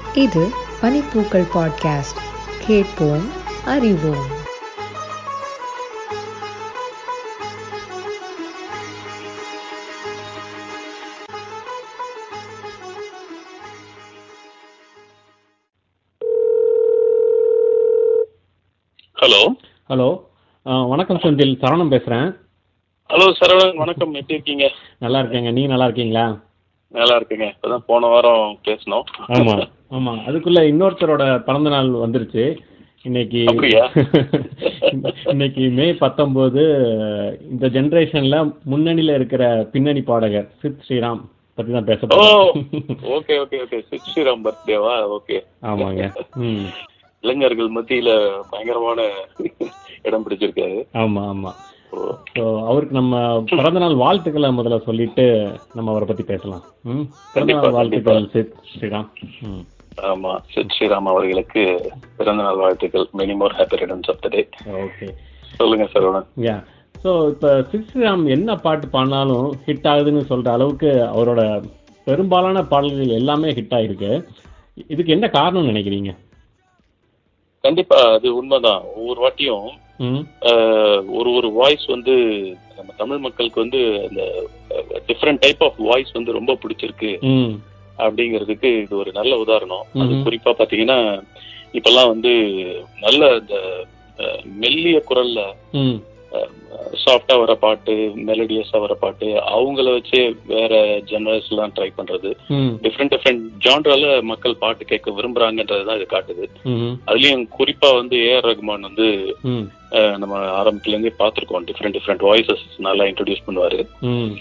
இது பனிப்பூக்கள் பாட்காஸ்ட் கேட்போம் அறிவோம் ஹலோ ஹலோ ஆ, வணக்கம் செந்தில் சரவணன் பேசுகிறேன் ஹலோ சரவணன் வணக்கம் எப்படி இருக்கீங்க நல்லா இருக்கேங்க நீ நல்லா இருக்கீங்களா நல்லா இருக்குங்க இப்பதான் போன வாரம் பேசணும் ஆமாம் ஆமாம் அதுக்குள்ள இன்னொருத்தரோட பிறந்த நாள் வந்துருச்சு இன்னைக்கு அப்படியா? இன்னைக்கு மே பத்தொம்போது இந்த ஜென்ரேஷனில் முன்னணியில் இருக்கிற பின்னணி பாடகர் சித் ஸ்ரீராம் பற்றி தான் பேச ஓ போகிறோம் okay okay okay Sid Sriram பர்த்டேவா ஓகே ஆமாங்க ம் இளைஞர்கள் மத்தியில பயங்கரமான இடம் பிடிச்சிருக்காரு ஆமாம் ஆமாம் ஓ, ஸோ அவருக்கு நம்ம பிறந்த நாள் வாழ்த்துக்களை முதல்ல சொல்லிட்டு நம்ம அவரை பற்றி பேசலாம் ம் பிறந்த கண்டிப்பா, நாள் வாழ்த்துக்கள் சித் ஸ்ரீராம் ம் ஆமா சித் ஸ்ரீராம் அவர்களுக்கு பிறந்த நாள் வாழ்த்துக்கள் many more happy returns of the day okay Saravanan சரவணன் யா ஸோ இப்போ சிஸ்ராம் என்ன பாட்டு பாடினாலும் ஹிட் ஆகுதுன்னு சொல்கிற அளவுக்கு அவரோட பெரும்பாலான பாடல்கள் எல்லாமே ஹிட் ஆகிருக்கு இதுக்கு என்ன காரணம்னு நினைக்கிறீங்க கண்டிப்பா அது உண்மைதான் ஒவ்வொரு வாட்டியும் ம் ஆஹ், ஒரு ஒரு வாய்ஸ் வந்து நம்ம தமிழ் மக்களுக்கு வந்து அந்த டிஃப்ரெண்ட் டைப் ஆஃப் வாய்ஸ் வந்து ரொம்ப பிடிச்சிருக்கு ம் அப்படிங்கிறதுக்கு இது ஒரு நல்ல உதாரணம் அது ம்ஹும். குறிப்பா பாத்தீங்கன்னா இப்பெல்லாம் வந்து நல்ல இந்த அஹ், மெல்லிய குரல்ல ம் சாஃப்டா வர பாட்டு மெலடியஸா வர பாட்டு அவங்கள வச்சே வேற ஜெனரல்ஸ் எல்லாம் ட்ரை பண்றது ம் டிஃப்ரெண்ட் டிஃப்ரெண்ட் ஜான்ரால மக்கள் பாட்டு கேட்க விரும்புறாங்கன்றது தான் இது காட்டுது ம் அதுலயும் குறிப்பா வந்து ஏஆர் ரகுமான் வந்து ம் அஹ், நம்ம ஆரம்பத்துல இருந்தே பார்த்திருக்கோம் டிஃப்ரெண்ட் டிஃப்ரெண்ட் வாய்ஸஸ் நல்லா இன்ட்ரடியூஸ் பண்ணுவாரு ம்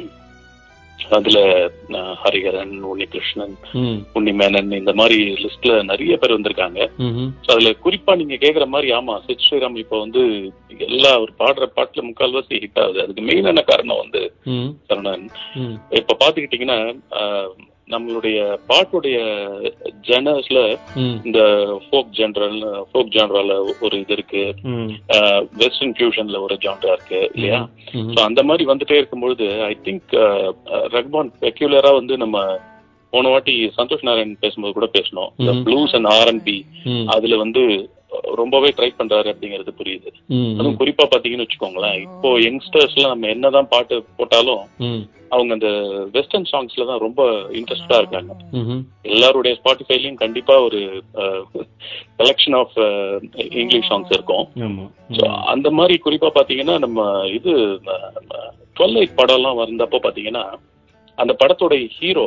அதுல அஹ், ஹரிஹரன் உன்னிகிருஷ்ணன் ம் உன்னிமேனன் இந்த மாதிரி லிஸ்ட்ல நிறைய பேர் வந்திருக்காங்க ம் So, அதுல குறிப்பா நீங்க கேக்குற மாதிரி ஆமா சித் ஸ்ரீராம் இப்ப வந்து எல்லா ஒரு பாடுற பாட்டுல முக்கால்வாசி ஹிட் ஆகுது அதுக்கு மெயினான காரணம் வந்து ம் சரணன் ம் இப்ப பாத்துக்கிட்டீங்கன்னா ஆஹ், நம்மளுடைய பாட்டுடைய ஜெனர்ஸ்ல ம் இந்த ஃபோக் ஜெனரல் ஃபோக் ஜான்ரால ஒரு இது இருக்கு ம் வெஸ்டர்ன் ஃபியூஷன்ல ஒரு ஜான்ரா இருக்கு இல்லையா ம் ஸோ அந்த மாதிரி வந்துட்டே இருக்கும்பொழுது ஐ திங்க் ரஹ்மான் பெக்யூலரா வந்து நம்ம போன வாட்டி சந்தோஷ் நாராயண் பேசும்போது கூட பேசணும் இந்த ம்ஹும். ப்ளூஸ் அண்ட் ஆர்என்பி ம் அதுல வந்து ரொம்பவே ட்ரை பண்றாரு அப்படிங்கிறது புரியுது ம் அதுவும் குறிப்பா பாத்தீங்கன்னு வச்சுக்கோங்களேன் இப்போ யங்ஸ்டர்ஸ் எல்லாம் நம்ம என்னதான் பாட்டு போட்டாலும் ம் அவங்க அந்த வெஸ்டர்ன் சாங்ஸ்ல தான் ரொம்ப இன்ட்ரெஸ்டா இருக்காங்க ம் எல்லாருடைய ஸ்பாட்டிஃபைலையும் கண்டிப்பா ஒரு கலெக்ஷன் ஆஃப் இங்கிலீஷ் சாங்ஸ் இருக்கும் ஆமாம் So, அந்த மாதிரி குறிப்பா பாத்தீங்கன்னா நம்ம இது டுவெல் எயிட் படம்லாம் வந்தப்போ பாத்தீங்கன்னா அந்த படத்தோட ஹீரோ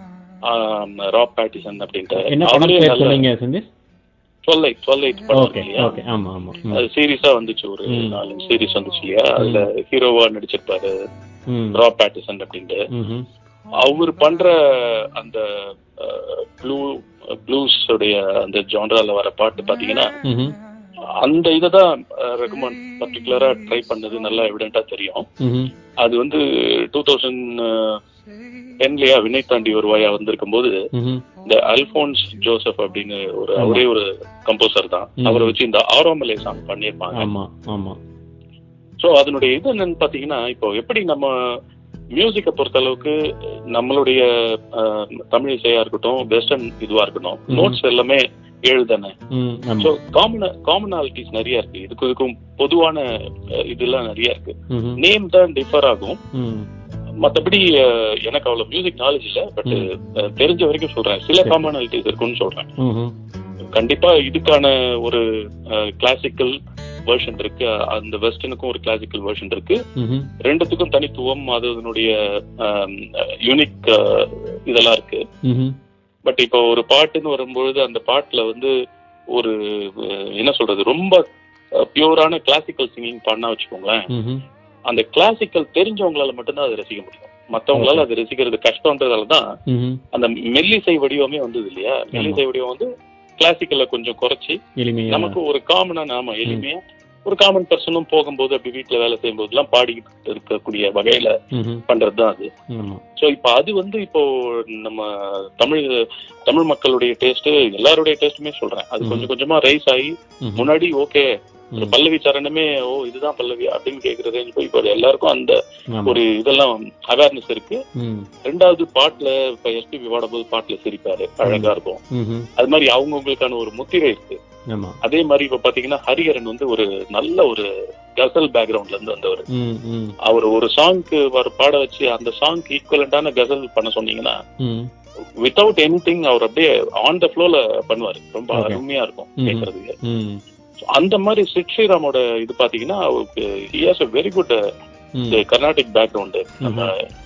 ராப் பேட்டிசன் என்ன அப்படின்ட்டு படம் அவரே பேர் நல்ல சொன்னீங்க Senthil twelve eight twelve eight படம் ஓகே இருக்கு இல்லையா ஓகே ஆமாம் ஆமாம் அது சீரியஸா வந்துச்சு ஒரு ம். நாலஞ்சு சீரிஸ் வந்துச்சு இல்லையா அதுல ஹீரோவா நடிச்சிருப்பாரு ம் ராப் பேட்டிசன் அப்படின்ட்டு ம் அவர் பண்ற அந்த ப்ளூ ப்ளூஸ் உடைய அந்த ஜான்ரால வர பாட்டு பாத்தீங்கன்னா ம் அந்த இதை தான் ரகுமான் பர்டிகுலரா ட்ரை பண்ணது நல்லா எவிடென்ட்டா தெரியும் ம் அது வந்து டூ தௌசண்ட் டென்லயா வினை தாண்டி ஒரு வாயா வந்திருக்கும் போது ம் இந்த அல்போன்ஸ் ஜோசப் அப்படின்னு ஒரு ஆமா. அவரே ஒரு கம்போசர் தான் ம். அவரை வச்சு இந்த ஆரோமலை சாங் பண்ணியிருப்பாங்க ஆமாம் ஆமாம் சோ அதனுடைய இது என்னன்னு பாத்தீங்கன்னா இப்போ எப்படி நம்ம மியூசிக்கை பொறுத்த அளவுக்கு நம்மளுடைய அஹ், தமிழ் இசையா இருக்கட்டும் வெஸ்டர்ன் இதுவா இருக்கட்டும் ம். நோட்ஸ் எல்லாமே ஏழு தானே ம் ஸோ ஆமாம் காமன காமனாலிட்டிஸ் நிறைய இருக்கு இதுக்கு இதுக்கும் பொதுவான அஹ், இதெல்லாம் நிறைய இருக்கு ம் நேம் தான் டிஃபர் ஆகும் ம் மத்தபடி அஹ், எனக்கு அவ்வளவு மியூசிக் நாலேஜ் இல்ல பட் தெரிஞ்ச வரைக்கும் சொல்றேன் சில சரி. காமனாலிட்டிஸ் இருக்குன்னு சொல்றேன் ம் கண்டிப்பா இதுக்கான ஒரு கிளாசிக்கல் வெர்ஷன் இருக்கு அந்த வெஸ்டர்னுக்கும் ஒரு கிளாசிக்கல் வெர்ஷன் இருக்கு ம் ரெண்டுத்துக்கும் தனித்துவம் அது அதனுடைய யூனிக் இதெல்லாம் இருக்கு ம் பட் இப்போ ஒரு பாட்டுன்னு வரும்பொழுது அந்த பாட்டுல வந்து ஒரு அஹ், என்ன சொல்றது ரொம்ப பியூரான கிளாசிக்கல் சிங்கிங் பண்ணா வச்சுக்கோங்களேன் ம் அந்த கிளாசிக்கல் தெரிஞ்சவங்களால மட்டும்தான் அதை ரசிக்க முடியும் மத்தவங்களால அதை ரசிக்கிறது கஷ்டம்ன்றதால தான் ம் அந்த மெல்லிசை வடிவமே வந்தது இல்லையா மெல்லிசை வடிவம் வந்து கிளாசிக்கல்ல கொஞ்சம் குறைச்சி எளிமையா நமக்கு ஒரு காமனான ஆமா எளிமையா ஒரு காமன் பர்சனும் போகும்போது அப்படி வீட்டுல வேலை செய்யும் போதெல்லாம் பாடிக்கிட்டு இருக்கக்கூடிய வகையில ம் பண்றதுதான் அது ஆமாம் சோ இப்ப அது வந்து இப்போ நம்ம தமிழ் தமிழ் மக்களுடைய டேஸ்ட் எல்லாருடைய டேஸ்ட்டுமே சொல்றேன் அது ம். கொஞ்சம் கொஞ்சமா ரைஸ் ஆகி ம் முன்னாடி ஓகே ஒரு பல்லவி சரணமே ஓ இதுதான் பல்லவி அப்படின்னு கேக்குறதே இப்போ இப்போ எல்லாருக்கும் அந்த ஆமா ஒரு இதெல்லாம் அவேர்னஸ் இருக்கு ம் ரெண்டாவது பாட்டுல இப்ப எஸ்பிபி பாடும்போது பாட்டுல சிரிப்பாரு அழகா இருக்கும் ம்ஹும். அது மாதிரி அவங்கவுங்களுக்கான ஒரு முத்திரை இருக்கு ஆமா அதே மாதிரி இப்ப பாத்தீங்கன்னா ஹரிஹரன் வந்து ஒரு நல்ல ஒரு கசல் பேக்ரவுண்ட்ல இருந்து வந்தவர் ம் ம் அவர் ஒரு சாங்க்கு வர பாட வச்சு அந்த சாங்க்கு ஈக்குவலண்டான கசல் பண்ண சொன்னீங்கன்னா ம் வித்தவுட் எனி திங் அவர் அப்படியே ஆன் த ஃப்ளோல பண்ணுவாரு ரொம்ப Okay. அருமையா இருக்கும் ம்ஹும். கேட்கறதுக்கு ம் So, அந்த மாதிரி சித் ஸ்ரீராமோட இது பாத்தீங்கன்னா அவருக்கு he has a very good ம் கர்நாடிக் பேக்ரவுண்டு நம்ம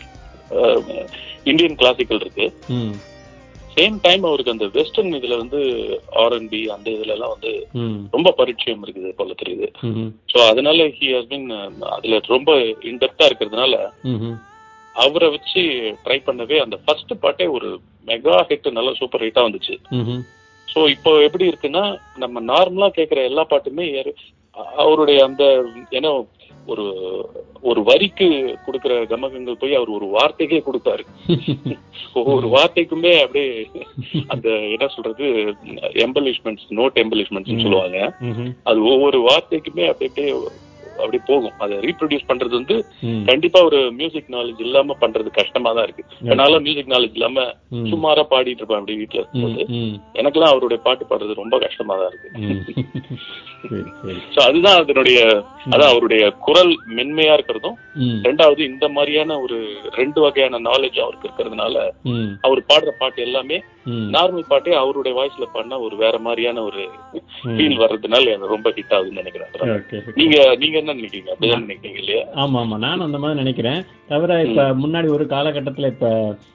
இந்தியன் கிளாசிக்கல் இருக்கு ம் சேம் டைம் அவருக்கு அந்த வெஸ்டர்ன் இதுல வந்து ஆர்என்பி அந்த இதுல எல்லாம் வந்து ம் ரொம்ப பரிச்சயம் இருக்குது போல தெரியுது ம்ஹும். ஸோ அதனால ஹி ஹஸ் பின் அதுல ரொம்ப இன்டெப்தா இருக்கிறதுனால ம்ஹும். அவரை வச்சு ட்ரை பண்ணவே அந்த ஃபர்ஸ்ட் பாட்டே ஒரு மெகா ஹிட் நல்ல சூப்பர் ஹிட்டா வந்துச்சு ம்ஹும். ஸோ இப்போ எப்படி இருக்குன்னா நம்ம நார்மலா கேட்குற எல்லா பாட்டுமே ஏறு- அவருடைய அந்த ஏன்னா ஒரு ஒரு வரிக்கு கொடுக்கிற கமகங்கள் போய் அவர் ஒரு வார்த்தைக்கே கொடுத்தாரு ஒவ்வொரு வார்த்தைக்குமே அப்படியே அந்த என்ன சொல்றது எம்பலிஷ்மெண்ட்ஸ் நோட் எம்பலிஷ்மெண்ட்ஸ் சொல்லுவாங்க ம்ஹும். அது ஒவ்வொரு வார்த்தைக்குமே அப்படி அப்படியே அப்படி போகும் அதை ரீப்ரொடியூஸ் பண்றது வந்து ம். கண்டிப்பா ஒரு மியூசிக் நாலேஜ் இல்லாம பண்றது கஷ்டமா தான் இருக்கு என்னால மியூசிக் நாலேஜ் இல்லாம ம். சுமாரா பாடிட்டு இருப்பேன் அப்படி வீட்டுல ம், இருக்கும்போது ம், எனக்கெல்லாம் அவருடைய பாட்டு பாடுறது ரொம்ப கஷ்டமா தான் இருக்கு ம். சரி சரி சோ அதுதான் அதனுடைய அதான் அவருடைய குரல் மென்மையா இருக்கிறதும் ம், ரெண்டாவது இந்த மாதிரியான ஒரு ரெண்டு வகையான நாலேஜ் அவருக்கு இருக்கிறதுனால ம், அவர் பாடுற பாட்டு எல்லாமே ம். நார்மல் பாட்டே அவருடைய வாய்ஸ்ல பாடினா ஒரு வேற மாதிரியான ஒரு ம். ஃபீல் வர்றதுனால எனக்கு ரொம்ப ஹிட் ஆகுதுன்னு நினைக்கிறேன் ஓகே ஓகே. நீங்க நீங்க என்ன நினைக்கிறீங்க அப்படிதான் நினைக்கிறீங்க இல்லையா ஆமா ஆமா நானும் அந்த மாதிரி நினைக்கிறேன் தவிர இப்ப முன்னாடி ஒரு காலகட்டத்துல இப்ப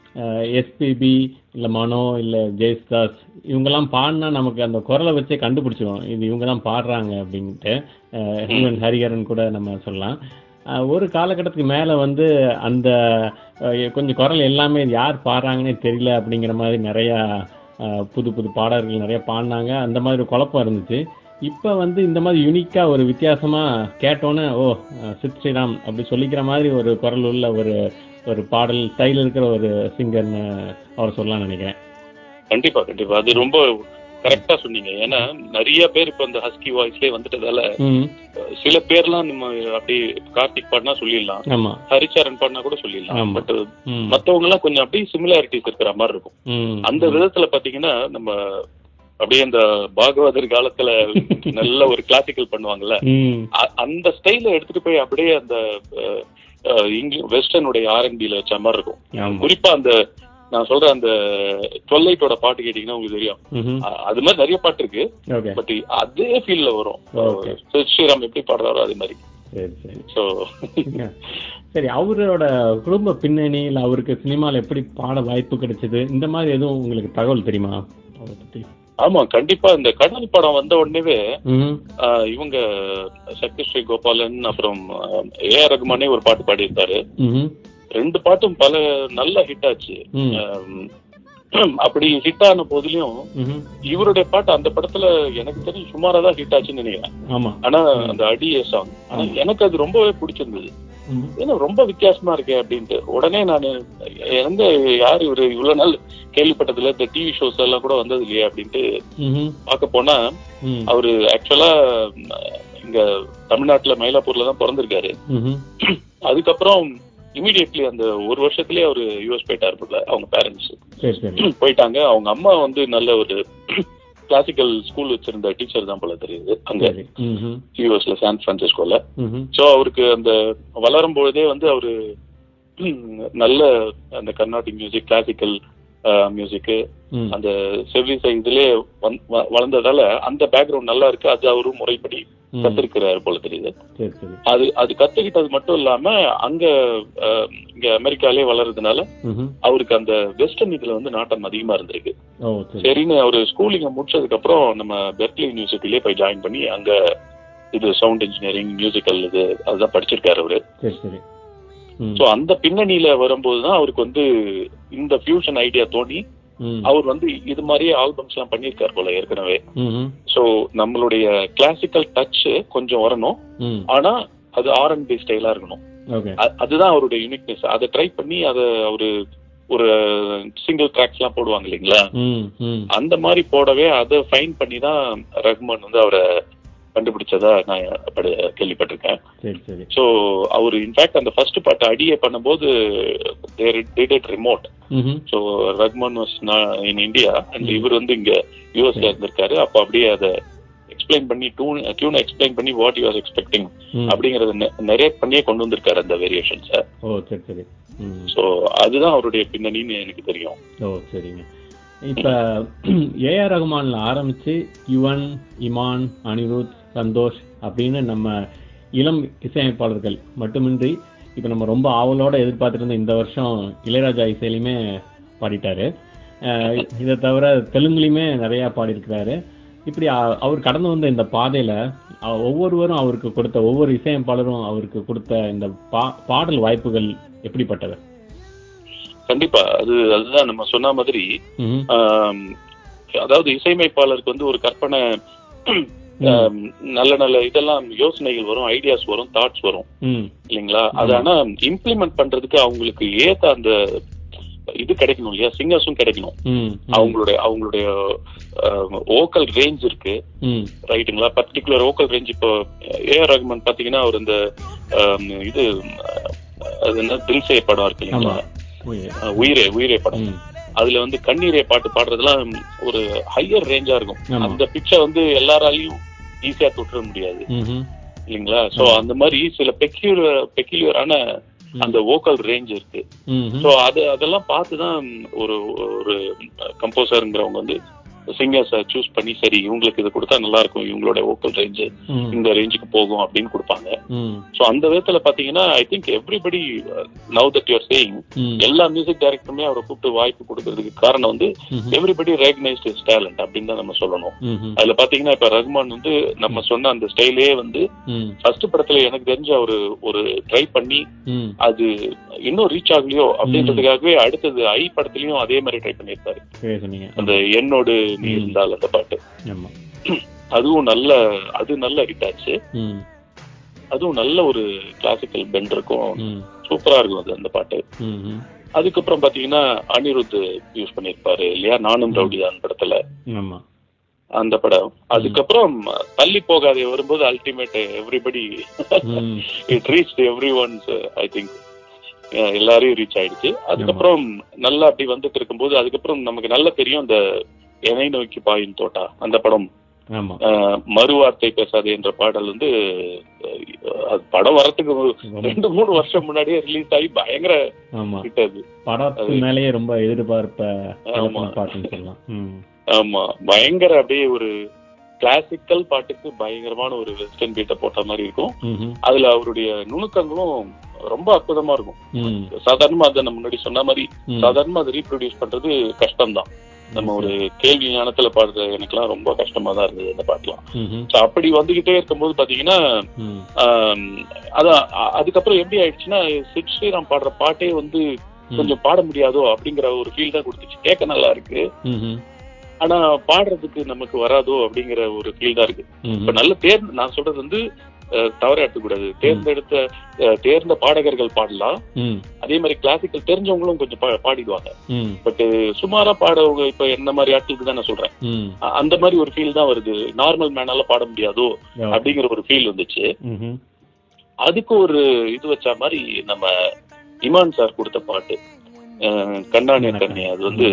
எஸ்பிபி இல்ல மனோ இல்ல ஜெயஸ்தாஸ் இவங்கெல்லாம் பாடினா நமக்கு அந்த குரலை வச்சே கண்டுபிடிச்சிருவோம் இது இவங்க தான் பாடுறாங்க அப்படின்ட்டு ஈவன் ஹரிஹரன் கூட நம்ம சொல்லலாம் அஹ், ஒரு காலகட்டத்துக்கு மேல வந்து அந்த அஹ், கொஞ்சம் குரல் எல்லாமே இது யார் பாடுறாங்கன்னே தெரியல அப்படிங்கிற மாதிரி நிறைய அஹ், புது புது பாடல்கள் நிறைய பாடினாங்க அந்த மாதிரி ஒரு குழப்பம் இருந்துச்சு இப்போ வந்து இந்த மாதிரி யூனிக்கா ஒரு வித்தியாசமா கேட்டோன்னே ஓ அஹ், சித் ஸ்ரீராம் அப்படி சொல்லிக்கிற மாதிரி ஒரு குரல் உள்ள ஒரு ஒரு பாடல் ஸ்டைல் இருக்கிற ஒரு சிங்கர்னு அவர் சொல்லலாம் நினைக்கிறேன் கண்டிப்பா கண்டிப்பா அது ரொம்ப கரெக்டா சொன்னீங்க ஏன்னா நிறைய பேர் இப்ப இந்த ஹஸ்கி வாய்ஸ்லயே வந்துட்டதால ம் அஹ், சில பேர்லாம் நம்ம அப்படி கார்த்திக் பாடினா சொல்லிடலாம் ஆமா ஹரிச்சரன் பாடினா கூட சொல்லிடலாம் ஆமா. பட் ம் மத்தவங்க எல்லாம் கொஞ்சம் அப்படியே சிமிலாரிட்டிஸ் இருக்கிற மாதிரி இருக்கும் ம் அந்த விதத்துல பாத்தீங்கன்னா நம்ம அப்படியே இந்த பாகவதர் காலத்துல நல்ல ஒரு கிளாசிக்கல் பண்ணுவாங்கல்ல ம் அ- அந்த ஸ்டைல எடுத்துட்டு போய் அப்படியே அந்த இங்கிலீஷ் வெஸ்டர்னுடைய ஆர்என்பில வச்ச மாதிரி இருக்கும் ஆமா குறிப்பா அந்த நான் சொல்ற அந்த டுவெல்லைட்டோட பாட்டு கேட்டீங்கன்னா உங்களுக்கு தெரியும் ம்ஹும். அ- அது மாதிரி நிறைய பாட்டு இருக்கு ஓகே பட் அதே ஃபீல்ல வரும் Okay. சித் ஸ்ரீராம் எப்படி பாடுறாரோ அதே மாதிரி சரி சரி சோ சரி அவரோட குடும்ப பின்னணி இல்ல அவருக்கு சினிமால எப்படி பாட வாய்ப்பு கிடைச்சது இந்த மாதிரி எதுவும் உங்களுக்கு தகவல் தெரியுமா அவரை பத்தி ஆமா கண்டிப்பா இந்த கடல் படம் வந்த உடனேவே ம்ஹும். ஆஹ், இவங்க சக்தி ஸ்ரீ கோபாலன் அப்புறம் ஏ ஆர் ரகுமானே ஒரு பாட்டு பாடியிருந்தாரு ம்ஹும். ரெண்டு பாட்டும் பல நல்ல ஹிட் ஆச்சு ம். ஆம், அப்படி ஹிட் ஆன போதிலும் ம்ஹும். இவருடைய பாட்டு அந்த படத்துல எனக்கு தெரிஞ்சு சுமாரா தான் ஹிட் ஆச்சுன்னு நினைக்கிறேன் ஆமா ஆனா அந்த அடியே சாங் ஆனா எனக்கு அது ரொம்பவே பிடிச்சிருந்தது ம்ஹும். ஏன்னா ரொம்ப வித்தியாசமா இருக்கே அப்படின்ட்டு உடனே நான் எங்க யார் இவரு இவ்வளவு நாள் கேள்விப்பட்டதுல இந்த டிவி ஷோஸ் எல்லாம் கூட வந்தது இல்லையா அப்படின்ட்டு ம்ஹும். பார்க்க போனா ம். அவரு ஆக்சுவலா இங்க தமிழ்நாட்டுல மயிலாப்பூர்ல தான் பிறந்திருக்காரு ம்ஹும். அதுக்கப்புறம் இமீடியட்லி அந்த ஒரு வருஷத்துலயே அவரு யூஎஸ் போயிட்டாரு போல அவங்க பேரண்ட்ஸ் சரி சரி போயிட்டாங்க அவங்க அம்மா வந்து நல்ல ஒரு கிளாசிக்கல் ஸ்கூல் வச்சிருந்த டீச்சர் தான் போல தெரியுது அங்க சரி ம்ஹும். யூஎஸ்ல சான் பிரான்சிஸ்கோல ம்ஹும். சோ அவருக்கு அந்த வளரும் பொழுதே வந்து அவரு ம், நல்ல அந்த கர்நாடிக் மியூசிக் கிளாசிக்கல் மியூசிக் ம். அந்த செவ்விசை இதுலயே வந்- வ- வளர்ந்ததால அந்த பேக்ரவுண்ட் நல்லா இருக்கு அது அவரு முறைப்படி ம். கத்திருக்கிறாரு போல தெரியுது சரி சரி அது அது கத்துக்கிட்டது மட்டும் இல்லாம அங்க அஹ், இங்க அமெரிக்காலே வளர்றதுனால ம்ஹும். அவருக்கு அந்த வெஸ்டர்ன் இதுல வந்து நாட்டம் அதிகமா இருந்திருக்கு ஓ சரி சரின்னு அவரு ஸ்கூலிங்க முடிச்சதுக்கு அப்புறம் நம்ம பெர்க்லி யூனிவர்சிட்டிலே போய் ஜாயின் பண்ணி அங்க இது சவுண்ட் இன்ஜினியரிங் மியூசிக்கல் இது அதுதான் படிச்சிருக்காரு அவரு சரி சரி ம். சோ அந்த பின்னணியில வரும்போது தான் அவருக்கு வந்து இந்த ஃபியூஷன் ஐடியா தோணி ம். அவர் வந்து இது மாதிரியே ஆல்பம்ஸ் எல்லாம் பண்ணியிருக்காரு போல ஏற்கனவே ம்ஹும். சோ நம்மளுடைய கிளாசிக்கல் டச் கொஞ்சம் வரணும் ம். ஆனா அது ஆர் அண்ட் பி ஸ்டைலா இருக்கணும் ஓகே அ- அதுதான் அவருடைய யூனிக்னஸ் அதை ட்ரை பண்ணி அதை அவரு ஒரு சிங்கிள் ட்ராக்ஸ் எல்லாம் போடுவாங்க இல்லைங்களா ம் ம் அந்த மாதிரி போடவே அதை ஃபைன் பண்ணி தான் ரஹ்மான் வந்து அவரை கண்டுபிடிச்சதா நான் படி- கேள்விப்பட்டிருக்கேன் சரி சரி ஸோ அவர் இன்ஃபேக்ட் அந்த ஃபர்ஸ்ட் பாட்டு அடியே பண்ணும்போது டிட் இட் ரிமோட் ம்ஹும். So Rahman was in India and இவர் வந்து இங்க யூஎஸ்ல இருந்திருக்காரு அப்போ அப்படியே அதை எக்ஸ்பிளைன் பண்ணி டியூன் டியூனை எக்ஸ்பிளைன் பண்ணி வாட் யூ ஆர் எக்ஸ்பெக்டிங் ம். அப்படிங்கறத நிறைய பண்ணியே கொண்டு வந்திருக்காரு அந்த வேரியேஷன்ஸை ஓ சரி சரி ம் ஸோ அதுதான் அவருடைய பின்னணின்னு எனக்கு தெரியும் ஓ சரிங்க இப்ப ஏஆர் ரகுமான்ல ஆரம்பிச்சு யுவன் இமான் அனிருத் சந்தோஷ் அப்படின்னு நம்ம இளம் இசையமைப்பாளர்கள் மட்டுமின்றி இப்ப நம்ம ரொம்ப ஆவலோட எதிர்பார்த்துட்டு இருந்த இந்த வருஷம் இளையராஜா இசையிலுமே பாடிட்டாரு அஹ் இதை தவிர தெலுங்குலையுமே நிறைய பாடியிருக்கிறாரு இப்படி அ- அவர் கடந்து வந்த இந்த பாதையில அ- ஒவ்வொருவரும் அவருக்கு கொடுத்த ஒவ்வொரு இசையமைப்பாளரும் அவருக்கு கொடுத்த இந்த பா- பாடல் வாய்ப்புகள் எப்படிப்பட்டவை கண்டிப்பா அது அதுதான் நம்ம சொன்ன மாதிரி ம்ஹும். ஆம், அதாவது இசையமைப்பாளருக்கு வந்து ஒரு கற்பனை ஆம், நல்ல நல்ல இதெல்லாம் யோசனைகள் வரும் ஐடியாஸ் வரும் தாட்ஸ் வரும் ம் இல்லைங்களா அது ஆனா இம்ப்ளிமெண்ட் பண்றதுக்கு அவங்களுக்கு ஏத்த அந்த இது கிடைக்கணும் இல்லையா சிங்கர்ஸும் கிடைக்கணும் ம் ம். அவங்களுடைய அவங்களுடைய ஓக்கல் ரேஞ்ச் இருக்கு ம் ரைட்டுங்களா பர்டிகுலர் ஓக்கல் ரேஞ்ச் இப்போ ஏஆர் ரகுமான் பாத்தீங்கன்னா அவர் இந்த ஆம், இது அஹ், அது என்ன தில்சே படம் இருக்கு இல்லைங்களா ஆமா உயிர். அஹ், உயிரே உயிரே படம் ம் அதுல வந்து கண்ணீரே பாட்டு பாடுறதுலாம் ஒரு ஹையர் ரேஞ்சா இருக்கும் ஆமா. அந்த பிச்சை வந்து எல்லாராலையும் ஈஸியா தொட்டுற முடியாது ம்ஹும். இல்லைங்களா சோ அந்த மாதிரி சில பெக்யூலர் பெக்யூலரான அந்த வோக்கல் ரேஞ்ச் இருக்கு ம்ஹும். சோ அது அதெல்லாம் பார்த்து தான் ஒரு ஒரு கம்போசருங்கிறவங்க வந்து சிங்கர்ஸை சூஸ் பண்ணி சரி இவங்களுக்கு இது கொடுத்தா நல்லா இருக்கும் இவங்களோட வோக்கல் ரேஞ்ச் ம். இந்த ரேஞ்சுக்கு போகும் அப்படின்னு கொடுப்பாங்க ம். சோ அந்த விதத்துல பாத்தீங்கன்னா I think everybody now that you are saying ம். எல்லா மியூசிக் டைரக்டருமே அவரை கூப்பிட்டு வாய்ப்பு கொடுக்கறதுக்கு காரணம் வந்து ம்ஹும். எவ்ரிபடி ரெகனைஸ்ட் இஸ் டேலண்ட் அப்படின்னு தான் நம்ம சொல்லணும் ம்ஹும். அதுல பாத்தீங்கன்னா இப்ப ரஹ்மான் வந்து நம்ம சொன்ன அந்த ஸ்டைலே வந்து ம். ஃபர்ஸ்ட் படத்துல எனக்கு தெரிஞ்ச ஒரு ஒரு ட்ரை பண்ணி ம். அது இன்னும் ரீச் ஆகலையோ அப்படின்றதுக்காகவே அடுத்தது ஐ படத்துலயும் அதே மாதிரி ட்ரை பண்ணியிருப்பாரு சரியா சொன்னீங்க அந்த என்னோடு நீ ம். இருந்தால் அந்த பாட்டு ஆமா அதுவும் நல்ல அது நல்ல ஹிட் ஆச்சு ம். அதுவும் நல்ல ஒரு கிளாசிக்கல் பெண்ட் இருக்கும் ம். சூப்பரா இருக்கும் அது அந்த பாட்டு ம்ஹும். அதுக்கப்புறம் பாத்தீங்கன்னா அனிருத் யூஸ் பண்ணிருப்பாரு இல்லையா நானும் ரவுடிதான் படத்துல ஆமா அந்த படம் அதுக்கப்புறம் தள்ளி போகாதே வரும்போது அல்டிமேட் எவ்ரிபடி ம். It reach every ones I think எல்லாரையும் ரீச் ஆயிடுச்சு அதுக்கப்புறம் நல்லா அப்படி வந்துட்டு இருக்கும்போது அதுக்கப்புறம் நமக்கு நல்லா தெரியும் இந்த எனை நோக்கி பாயும் தோட்டா அந்த படம் ஆமா அஹ், மறுவார்த்தை பேசாதே என்ற பாடல் வந்து அஹ், அது படம் வரத்துக்கு ஒரு ரெண்டு மூணு வருஷம் முன்னாடியே ரிலீஸ் ஆகி பயங்கர ஆமா ஹிட் அது படத்து மேலேயே ரொம்ப எதிர்பார்ப்ப ஆமா. கிளப்பின பாட்டுன்னு சொல்லலாம் ம். ஆமா பயங்கர அப்படியே ஒரு கிளாசிக்கல் பாட்டுக்கு பயங்கரமான ஒரு வெஸ்டர்ன் பீட்டை போட்ட மாதிரி இருக்கும் ம்ஹும். அதுல அவருடைய நுணுக்கங்களும் ரொம்ப அற்புதமா இருக்கும் ம். சாதாரணமா அதை நம்ம முன்னாடி சொன்ன மாதிரி ம். சாதாரணமா அதை ரீப்ரொடியூஸ் பண்றது கஷ்டம்தான் நம்ம ஒரு கேள்வி ஞானத்துல பாடுற எனக்குலாம் ரொம்ப கஷ்டமா தான் இருந்தது அந்த பாட்டுலாம் ம்ஹும். So அப்படி வந்துகிட்டே இருக்கும்போது பாத்தீங்கன்னா ம். ஆம், அதான் அ- அதுக்கப்புறம் எப்படி ஆயிடுச்சுன்னா சிட் ஸ்ரீராம் பாடுற பாட்டே வந்து கொஞ்சம் பாட முடியாதோ அப்படிங்கிற ஒரு ஃபீல் தான் கொடுத்துச்சு கேட்க நல்லா இருக்கு ம்ஹும். ஆனா பாடுறதுக்கு நமக்கு வராதோ அப்படிங்கிற ஒரு ஃபீல் தான் இருக்கு ம்ஹும். இப்ப நல்ல தேர் நான் சொல்றது வந்து அஹ், தவறா எடுத்துக்கூடாது தேர்ந்தெடுத்த அஹ், தேர்ந்த பாடகர்கள் பாடலாம் ம். அதே மாதிரி கிளாசிக்கல் தெரிஞ்சவங்களும் கொஞ்சம் பா- பாடிடுவாங்க ம். பட் சுமாரா பாடவங்க இப்ப என்ன மாதிரி ஆட்களுக்கு தான் நான் சொல்றேன் ம். அ- அந்த மாதிரி ஒரு ஃபீல் தான் வருது நார்மல் மேனால பாட முடியாதோ அப்படிங்கிற ஒரு ஃபீல் வந்துச்சு ம்ஹும். அதுக்கு ஒரு இது வச்ச மாதிரி நம்ம இமான் சார் கொடுத்த பாட்டு அஹ், கண்ணானே கண்ணே அது வந்து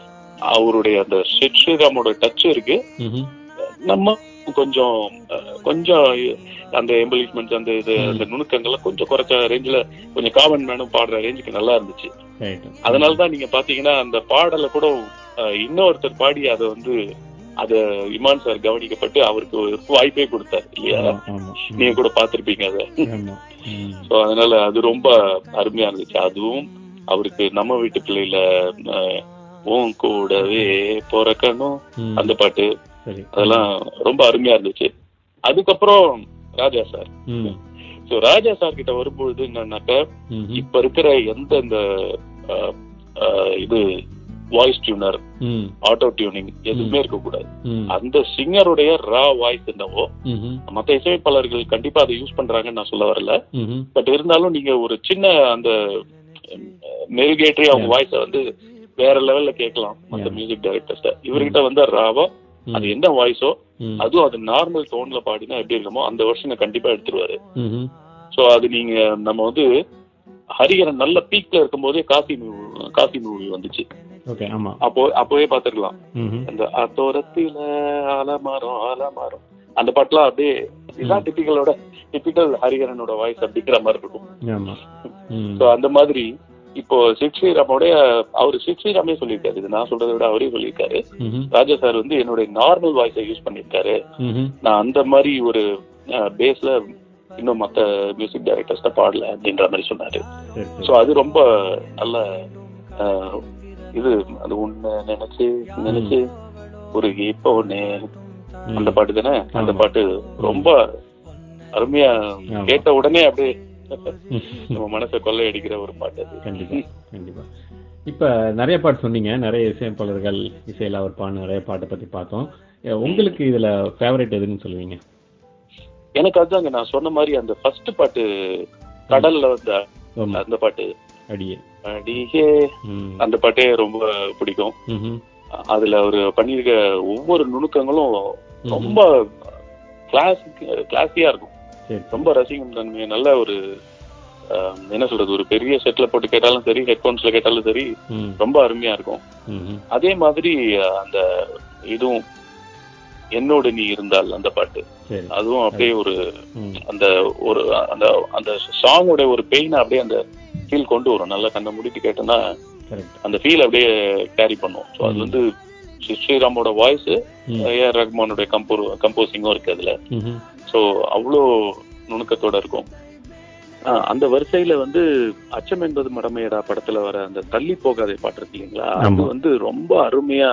அவருடைய அந்த ஷெட் ஸ்ரீராமோட டச் இருக்கு ம்ஹும். நம்ம கொஞ்சம் அஹ், கொஞ்சம் அந்த எம்பலிஷ்மெண்ட்ஸ் அந்த இது ம். அந்த நுணுக்கங்கள்லாம் கொஞ்சம் குறைச்ச ரேஞ்சில கொஞ்சம் காமன் மேனும் பாடுற ரேஞ்சுக்கு நல்லா இருந்துச்சு Right. அதனால தான் நீங்க பாத்தீங்கன்னா அந்த பாடலை கூட அஹ், இன்னொருத்தர் பாடி அதை வந்து அத இமான் சார் கவனிக்கப்பட்டு அவருக்கு ஒரு வாய்ப்பே கொடுத்தாரு இல்லையா ஆமா, ஆமா. நீங்க கூட பாத்திருப்பீங்க அதை ஆமா. ம். சோ அதனால அது ரொம்ப அருமையா இருந்துச்சு அதுவும் அவருக்கு நம்ம வீட்டு பிள்ளையில அஹ், உன் கூடவே பிறக்கணும் ம். அந்த பாட்டு சரி அதெல்லாம் ரொம்ப அருமையா இருந்துச்சு அதுக்கப்புறம் ராஜா சார் ம். சோ ராஜா சார் கிட்ட வரும்பொழுது என்னன்னாக்க ம்ஹும். இப்ப இருக்கிற எந்த இந்த அஹ், அஹ், இது வாய்ஸ் டியூனர் ம். ஆட்டோ டியூனிங் எதுவுமே இருக்கக்கூடாது ம். அந்த சிங்கருடைய ரா வாய்ஸ் என்னவோ ம்ஹும். மத்த இசையமைப்பாளர்கள் கண்டிப்பா அதை யூஸ் பண்றாங்கன்னு நான் சொல்ல வரல ம்ஹும். பட் இருந்தாலும் நீங்க ஒரு சின்ன அந்த மெருகேற்றி அவங்க வாய்ஸ வந்து வேற லெவல்ல கேட்கலாம் மத்த Yeah. மியூசிக் டைரக்டர்ஸ் இவர்கிட்ட வந்து ராவா அது என்ன வாய்ஸோ ம். அதுவும் அது நார்மல் டோன்ல பாடினா எப்படி இருக்குமோ அந்த வருஷனை கண்டிப்பா எடுத்துருவாரு ம்ஹும். சோ அது நீங்க நம்ம வந்து ஹரிஹரன் நல்ல பீக்ல இருக்கும்போதே காசி மூ- காசி மூவி வந்துச்சு ஓகே ஆமா அப்போ அப்போவே பாத்துருக்கலாம் ம்ஹும். அந்த அத்தோரத்தில ஆலமரம் ஆலமரம் அந்த பாட்டுலாம் அப்படியே இதுதான் டிப்பிக்கலோட டிப்பிக்கல் ஹரிஹரனோட வாய்ஸ் அப்படிங்கிற மாதிரி இருக்கும் ஆமா ம். சோ அந்த மாதிரி இப்போ சித் ஸ்ரீராமோடைய அவர் சித் ஸ்ரீராமே சொல்லியிருக்காரு இது நான் சொல்றதை விட அவரே சொல்லியிருக்காரு ம்ஹும். ராஜா சார் வந்து என்னுடைய நார்மல் வாய்ஸை யூஸ் பண்ணியிருக்காரு ம்ஹும். நான் அந்த மாதிரி ஒரு பேஸ்ல இன்னும் மத்த மியூசிக் டைரக்டர்ஸ்ட பாடல அப்படின்ற மாதிரி சொன்னாரு சரி சோ சரி அது ரொம்ப நல்ல அஹ், இது அது உன்னை நினைச்சு நினைச்சு ஒரு இப்ப ஒண்ணு அந்த பாட்டு தானே அந்த ஆமா. பாட்டு ரொம்ப அருமையா ஆமா. கேட்ட உடனே அப்படியே ம். நம்ம மனசை கொள்ளையடிக்கிற ஒரு பாட்டு அது கண்டிப்பா கண்டிப்பா இப்ப நிறைய பாட்டு சொன்னீங்க நிறைய இசையமைப்பாளர்கள் இசையில அவர் பாடு நிறைய பாட்டை பத்தி பார்த்தோம் அஹ் உங்களுக்கு இதுல ஃபேவரட் எதுன்னு சொல்லுவீங்க எனக்கு அதுதாங்க நான் சொன்ன மாதிரி அந்த ஃபர்ஸ்ட் பாட்டு கடல்ல வந்த ஆமா அந்த பாட்டு அடியே அடியே ம். அந்த பாட்டே ரொம்ப பிடிக்கும் ம்ஹும். அதுல அவர் பண்ணியிருக்க ஒவ்வொரு நுணுக்கங்களும் ரொம்ப கிளாசிக் கிளாஸியா இருக்கும் சரி ரொம்ப ரசிக்கும் தன்மை நல்ல ஒரு ஆஹ், என்ன சொல்றது ஒரு பெரிய செட்ல போட்டு கேட்டாலும் சரி ஹெட்போன்ஸ்ல கேட்டாலும் சரி ம். ரொம்ப அருமையா இருக்கும் ம்ஹும். அதே மாதிரி ஆஹ், அந்த இதுவும் என்னோடு நீ இருந்தால் அந்த பாட்டு சரி அதுவும் அப்படியே ஒரு ம். அந்த ஒரு அந்த அந்த சாங்கோட ஒரு பெயினை அப்படியே அந்த ஃபீல் கொண்டு வரும் நல்லா கண்ணை முடிட்டு கேட்டோம்னா கரெக்ட் அந்த ஃபீல் அப்படியே கேரி பண்ணும் ஸோ அது வந்து ஸ்ரீ- ஸ்ரீராமோட வாய்ஸ் ம். ஏஆர் ரஹ்மானோட கம்போ கம்போசிங்கும் இருக்கு அதுல ம்ஹும். ஸோ அவ்வளோ நுணுக்கத்தோட இருக்கும் ஆஹ் அந்த வரிசையில வந்து அச்சம் என்பது மடமையடா படத்துல வர அந்த தள்ளி போகாதே பாட்டு இருக்கு இல்லைங்களா அது ஆமா. வந்து ரொம்ப அருமையா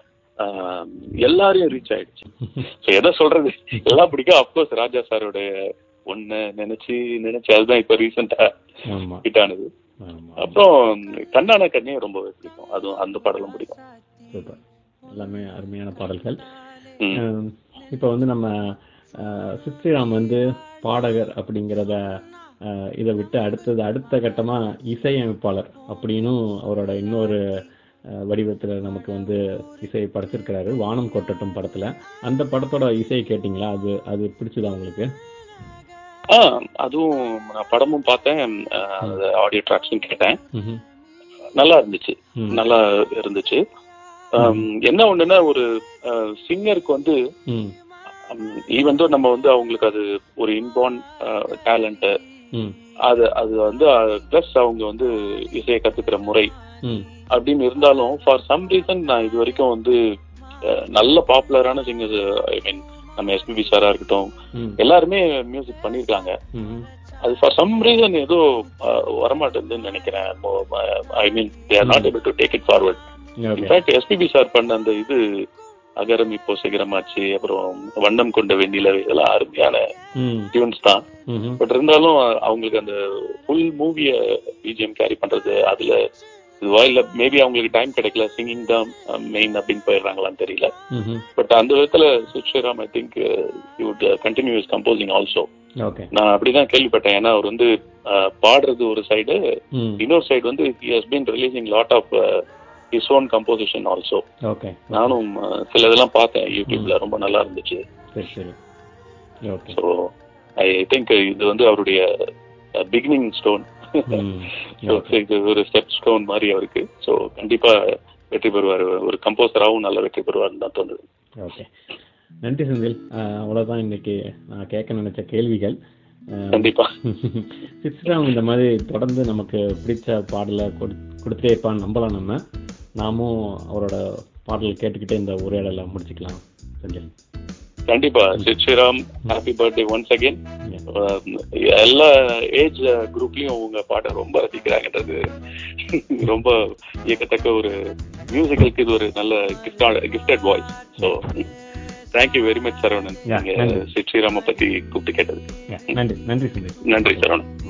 ஆஹ் எல்லாரையும் ரீச் ஆயிடுச்சு ஸோ எதை சொல்றது எல்லாம் பிடிக்கும் அப்கோர்ஸ் ராஜா சாரோட ஒன்னு நினைச்சு நினைச்சு அதுதான் இப்ப ரீசெண்டா ஆமா ஹிட் ஆனது ஆமா அப்புறம் கண்ணான கண்ணே ரொம்பவே பிடிக்கும் அதுவும் அந்த பாடலும் பிடிக்கும் சூப்பர் எல்லாமே அருமையான பாடல்கள் ம். அஹ் இப்போ வந்து நம்ம அஹ், சித்ரிராம் வந்து பாடகர் அப்படிங்கிறத அஹ், இதை விட்டு அடுத்தது அடுத்த கட்டமா இசையமைப்பாளர் அப்படின்னும் அவரோட இன்னொரு அஹ், வடிவத்துல நமக்கு வந்து இசையை படைச்சிருக்கிறாரு வானம் கொட்டட்டும் படத்துல அந்த படத்தோட இசையை கேட்டிங்களா அது அது பிடிச்சதா உங்களுக்கு ஆ அதுவும் நான் படமும் பார்த்தேன் ஆடியோ ட்ராக்ஸும் கேட்டேன் ம்ஹும். நல்லா இருந்துச்சு ம். நல்லா இருந்துச்சு ஆம், என்ன ஒண்ணுன்னா ஒரு சிங்கருக்கு வந்து ம் ஈவன் தோ நம்ம வந்து அவங்களுக்கு அது ஒரு இன்பார்ன் டேலண்ட் ம் அது அது வந்து ப்ளஸ் அவங்க வந்து இசையை கத்துக்கிற முறை ம் அப்படின்னு இருந்தாலும் ஃபார் சம் ரீசன் நான் இது வரைக்கும் வந்து அஹ், நல்ல பாப்புலரான சிங்கர்ஸ் ஐ மீன் நம்ம எஸ்பிபி சாரா இருக்கட்டும் ம் எல்லாருமே மியூசிக் பண்ணியிருக்காங்க ம் அது ஃபார் சம் ரீசன் ஏதோ அஹ், வரமாட்டேங்குதுன்னு நினைக்கிறேன் I mean they are not able to take it forward okay in fact SPB sir பண்ண அந்த இது அகரம் இப்போ சிகரமாச்சு அப்புறம் வண்ணம் கொண்ட வெண்ணிலவை இதெல்லாம் அருமையான ம் டியூன்ஸ் தான் ம்ஹும். பட் இருந்தாலும் அவங்களுக்கு அந்த ஃபுல் மூவிய பிஜிஎம் கேரி பண்றது அதுல இதுவா இல்ல மேபி அவங்களுக்கு டைம் கிடைக்கல சிங்கிங் தான் மெயின் அப்படின்னு போயிடுறாங்களான்னு தெரியல ம்ஹும். பட் அந்த விதத்துல சுஷ்ராம் I think would continue is composing also okay நான் அப்படிதான் கேள்விப்பட்டேன் ஏன்னா அவர் வந்து அஹ், பாடுறது ஒரு சைடு ம் இன்னொரு சைடு வந்து he has been releasing lot of his own composition also okay நானும் அஹ், சில இதெல்லாம் பார்த்தேன் யூடியூப்ல ரொம்ப நல்லா இருந்துச்சு சரி சரி ஓகே ஸோ ஐ திங்க் இது வந்து அவருடைய பிகினிங் ஸ்டோன் ம் இது ஒரு ஸ்டெப் ஸ்டோன் மாதிரி அவருக்கு ஸோ கண்டிப்பா வெற்றி பெறுவார் ஒரு கம்போசராகவும் நல்ல வெற்றி பெறுவார்னு தான் தோணுது ஓகே நன்றி செந்தில் அஹ், அவ்வளவுதான் இன்னைக்கு நான் கேட்க நினைச்ச கேள்விகள் அஹ், கண்டிப்பா சித்ராம் இந்த மாதிரி தொடர்ந்து நமக்கு பிடிச்ச பாடலை கொடு கொடுத்துட்டே இருப்பான்னு நம்பலாம் நம்ம நாமும் அவரோட பாடல் கேட்டுக்கிட்டே இந்த உரையாடலை முடிச்சுக்கலாம் செந்தில் கண்டிப்பா Sid Sriram happy birthday once again எல்லா ஏஜ் குரூப்லயும் உங்க பாட்டை ரொம்ப ரசிக்கிறாங்கன்றது ரொம்ப இயக்கத்தக்க ஒரு மியூசிக்கலுக்கு இது ஒரு நல்ல gifted voice so thank you very much Saravanan Yeah, நீங்க நன்றி. சித் ஸ்ரீராம பத்தி கூப்பிட்டு கேட்டது Yeah, நன்றி நன்றி செந்தில் நன்றி சரவணன்